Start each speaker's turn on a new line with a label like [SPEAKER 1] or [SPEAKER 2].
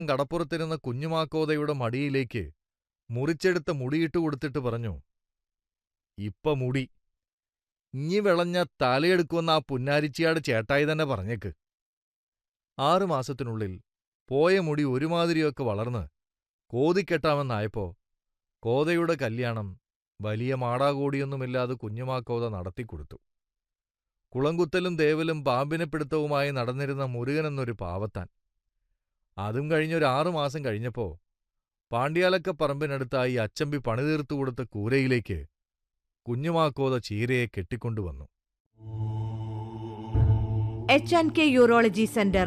[SPEAKER 1] കടപ്പുറത്തിരുന്ന കുഞ്ഞുമാക്കോതയുടെ മടിയിലേക്ക് മുറിച്ചെടുത്ത മുടിയിട്ട് കൊടുത്തിട്ട് പറഞ്ഞു ഇപ്പ മുടി ഇഞ്ഞി വിളഞ്ഞ തലയെടുക്കുമെന്ന് ആ പുന്നാരിച്ചിയാട് ചേട്ടായി തന്നെ പറഞ്ഞേക്ക് ആറു മാസത്തിനുള്ളിൽ പോയ മുടി ഒരുമാതിരിയൊക്കെ വളർന്ന് കോതിക്കെട്ടാമെന്നായപ്പോ കോതയുടെ കല്യാണം വലിയ മാടാകോടിയൊന്നുമില്ലാതെ കുഞ്ഞുമാക്കോത നടത്തിക്കൊടുത്തു കുളംകുത്തലും തേവലും പാമ്പിനെ പിടുത്തവുമായി നടന്നിരുന്ന മുരുകൻ എന്നൊരു പാവത്താൻ അതും കഴിഞ്ഞൊരു ആറുമാസം കഴിഞ്ഞപ്പോ പാണ്ഡ്യാലക്ക പറമ്പിനടുത്തായി അച്ചമ്പി പണിതീർത്തു കൊടുത്ത കൂരയിലേക്ക് കുഞ്ഞുമാക്കോത ചീരയെ കെട്ടിക്കൊണ്ടുവന്നു
[SPEAKER 2] H and K urology centre